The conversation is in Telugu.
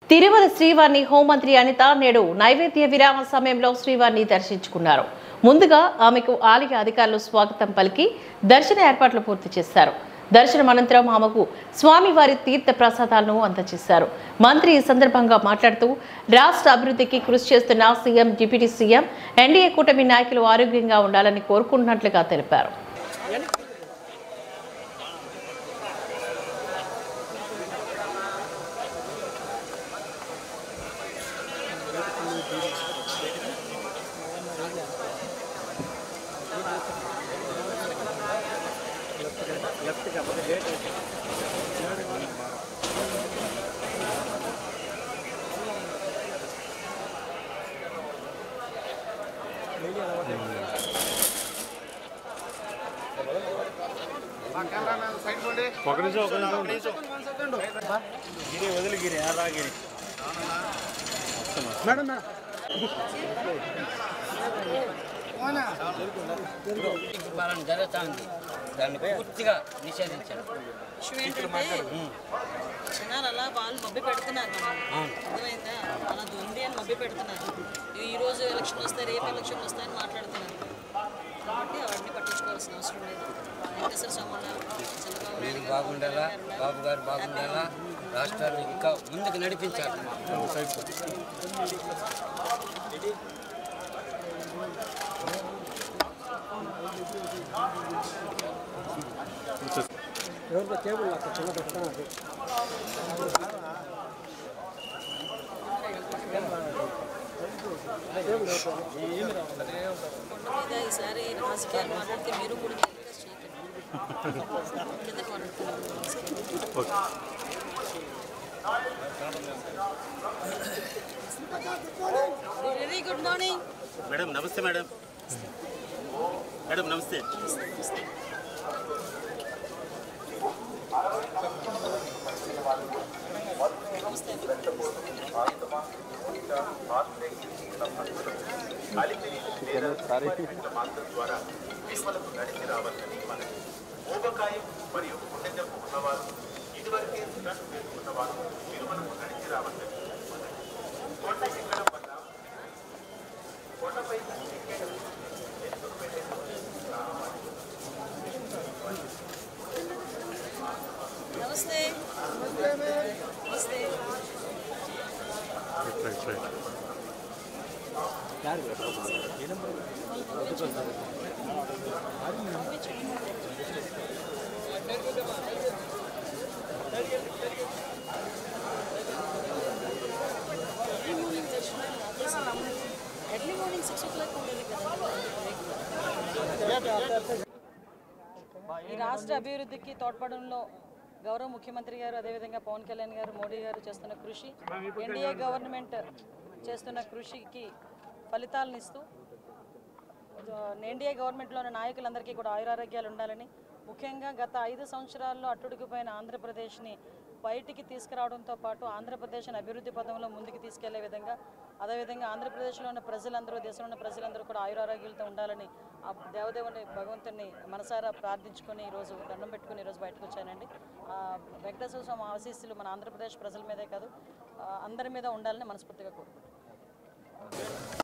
తిరుమల శ్రీవారిని హోంమంత్రి అనిత నేడు నైవేద్య విరామ సమయంలో శ్రీవారిని దర్శించుకున్నారు ముందుగా ఆమెకు ఆలయ అధికారులు స్వాగతం పలికి దర్శన ఏర్పాట్లు పూర్తి చేశారు దర్శనం అనంతరం ఆమెకు స్వామివారి తీర్థ ప్రసాదాలను అందజేశారు మంత్రి ఈ సందర్భంగా మాట్లాడుతూ రాష్ట్ర అభివృద్ధికి కృషి చేస్తున్న సీఎం డిప్యూటీ సీఎం ఎన్డీఏ కూటమి నాయకులు ఆరోగ్యంగా ఉండాలని కోరుకుంటున్నట్లుగా తెలిపారు ఒక నిమిషం ఒక నిమిషం గిరి వదిలి గిరి రా గిరి మేడం మేడం పాలన జరుగుతూ ఉంది దాన్ని పూర్తిగా నిషేధించారు విషయం ఏంటంటే జనాలు అలా వాళ్ళు మభ్య పెడుతున్నారు మనం అర్థమైందా అలా ఉంది అని మభ్య పెడుతున్నారు ఈ రోజు ఎలక్షన్ వస్తాయి రేపు ఎలక్షన్ వస్తాయని మాట్లాడుతున్నారు కాబట్టి అవన్నీ పట్టించుకోవాల్సిన అవసరం లేదు వెంకటేశ్వర స్వామి చంద్రబాబు మీరు నాయుడు బాగుండాలా బాబు గారు బాగుండాలా రాష్ట్రాన్ని ఇంకా ముందుకు నడిపించాలి ఎవరికో టేబుల్ అక్కడ చిన్న పెడతాను అది కొండ మీద ఈసారి రాజకీయాలు మాట్లాడితే మీరు కూడా డిస్కస్ చేయకండి కింద వెరీ గుడ్ మార్నింగ్ మేడం నమస్తే మేడం మేడం నమస్తే నమస్తే నమస్తే early morning six o'clock ఉండాలి కదా ఈ రాష్ట్ర అభివృద్ధికి తోడ్పడంలో గౌరవ ముఖ్యమంత్రి గారు అదేవిధంగా పవన్ కళ్యాణ్ గారు మోడీ గారు చేస్తున్న కృషి ఎన్డీఏ గవర్నమెంట్ చేస్తున్న కృషికి ఫలితాలను ఇస్తూ ఎన్డీఏ గవర్నమెంట్లో ఉన్న నాయకులందరికీ కూడా ఆయురారోగ్యాలు ఉండాలని ముఖ్యంగా గత ఐదు సంవత్సరాల్లో అట్టుడికిపోయిన ఆంధ్రప్రదేశ్ని బయటికి తీసుకురావడంతో పాటు ఆంధ్రప్రదేశ్ని అభివృద్ధి పదంలో ముందుకు తీసుకెళ్లే విధంగా అదేవిధంగా ఆంధ్రప్రదేశ్లో ఉన్న ప్రజలందరూ దేశంలో ఉన్న ప్రజలందరూ కూడా ఆయురారోగ్యాలతో ఉండాలని ఆ దేవదేవుని భగవంతుని మనసారా ప్రార్థించుకొని ఈరోజు దండం పెట్టుకుని ఈరోజు బయటకు వచ్చానండి ఆ వెంకటేశ్వర స్వామి ఆశీస్సులు మన ఆంధ్రప్రదేశ్ ప్రజల మీదే కాదు ఆ అందరి మీద ఉండాలని మనస్ఫూర్తిగా కోరుకుంటున్నాను